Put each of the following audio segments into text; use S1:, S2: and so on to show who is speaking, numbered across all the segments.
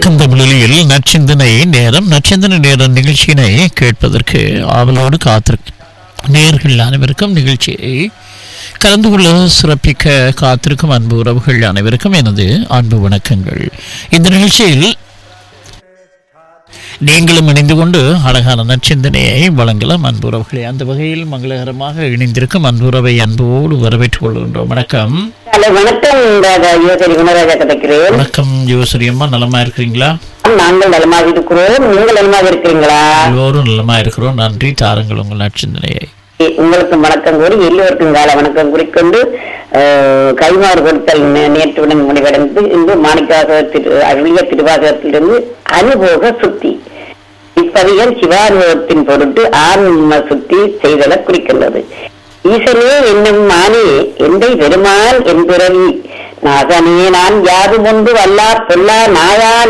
S1: வணக்கம் தமிழில் நச்சிந்தனை நேரம் நச்சிந்தனை நேரம் நிகழ்ச்சியினை கேட்பதற்கு ஆவலோடு காத்திருக்க நேர்கள் அனைவருக்கும் நிகழ்ச்சியை கலந்து கொள்ள சிறப்பிக்க காத்திருக்கும் அன்பு உறவுகள் அனைவருக்கும் எனது அன்பு வணக்கங்கள் இந்த நிகழ்ச்சியில் நீங்களும் இணைந்து கொண்டு அழகான நற்சிந்தனையை வழங்கலாம் அன்புறவுகளே அந்த வகையில் மங்களகரமாக இணைந்திருக்கும் அன்புறவை அன்போடு வரவேற்றுக் கொள்கின்றோம் வணக்கம்
S2: ஹலோ வணக்கம் ராஜா யோசரி குணராஜா கதைக்கிறேன்
S1: வணக்கம் யோசரி அம்மா நலமா இருக்கிறீங்களா
S2: நாங்கள் நலமாக இருக்கிறோம் நீங்கள் நலமாக இருக்கிறீங்களா
S1: எல்லோரும் நலமா இருக்கிறோம் நன்றி தாருங்கள் உங்கள் நற்சிந்தனையை
S2: உங்களுக்கும் வணக்கம் கூறி எல்லோருக்கும் கால வணக்கம் கூறிக்கொண்டு அஹ், கைமாறு கொடுத்தல் நே- நேற்றுடன் முடிவடைந்து இன்று மாணிக்காக திரு அருளிய திருவாசகத்திலிருந்து அனுபோக சுத்தி இப்பதிகம் சிவானுபவத்தின் பொருட்டு ஆன்ம சுத்தி செய்தல குறிக்கின்றது ஈசனே என்னும் மானே எந்தை பெருமான் என்புறவி நாகனே நான் யாரும் ஒன்று வல்லா பொல்லா நாயான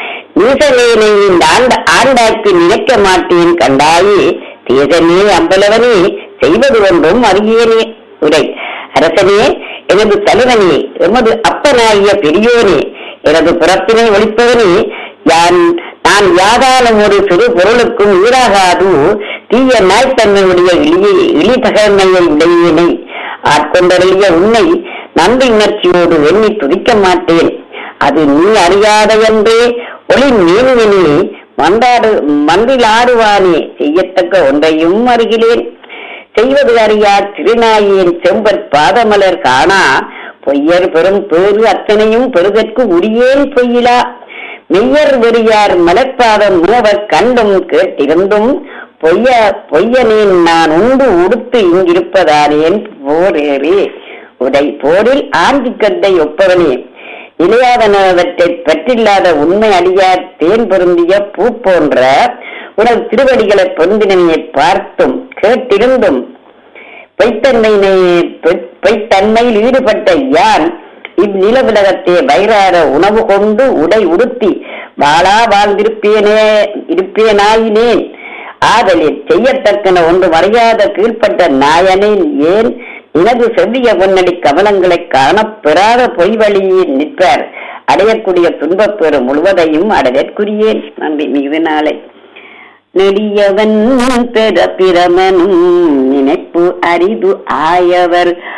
S2: நீசனேனை இந்த ஆண்ட ஆண்டாக்கு நினைக்க மாட்டேன் கண்டாயே தேசனே அம்பலவனே செய்வது ஒன்றும் அறியேனே உரை அரசனே எனது தலைவனே எமது அப்பனாகிய பெரியோனே எனது பிறப்பினை ஒழிப்பவனே யான் நான் யாதாலும் ஒரு சிறு பொருளுக்கும் ஈடாகாது தீய நாய்த்தன்மையுடைய இழிய இழிதகமையை உடையேனை ஆட்கொண்டருளிய உன்னை நன்றி உணர்ச்சியோடு எண்ணி துதிக்க மாட்டேன் அது நீ அறியாத என்றே ஒளி நீர்வினி மன்றாடு மன்றில் ஆடுவானே செய்யத்தக்க ஒன்றையும் அறிகிறேன் செய்வது அறியா திருநாயேன் செம்பற் பாதமலர் காணா பொய்யர் பெரும் பேறு அத்தனையும் பெறுதற்கு உரியேன் பொய்யிலா மெய்யர் வெறியார் மலர்பாதம் மூவர் கண்டும் கேட்டிருந்தும் பொய்ய பொய்யனேன் நான் உண்டு உடுத்து இங்கிருப்பதானேன் போரேறே உடை போரில் ஆண்டி கட்டை ஒப்பவனே நிலையாதனவற்றை பற்றில்லாத உண்மை அடியார் தேன் பொருந்திய பூ போன்ற உனது திருவடிகளை பொருந்தினையை பார்த்தும் கேட்டிருந்தும் பொய்த்தன்மையினை பொய்- பொய்த்தன்மையில் ஈடுபட்ட யான் இந்நிலவிலகத்தே வயிறார உணவு கொண்டு உடை உடுத்தி வாழா வாழ்ந்திருப்பேனே இருப்பேனாயினேன் ஆதலில் செய்யத்தக்கன ஒன்று மறையாத கீழ்ப்பட்ட நாயனேன் ஏன் எனது செவ்விய பொன்னடி கவனங்களை காணப்பெறாத பொய் வழியில் நிற்பார் அடையக்கூடிய துன்பப் பெறு முழுவதையும் அடையற்குரியேன் நன்றி மிகுதி நாளை நெடியவன் பெற பிரமனும் நினைப்பு அரிது ஆயவர்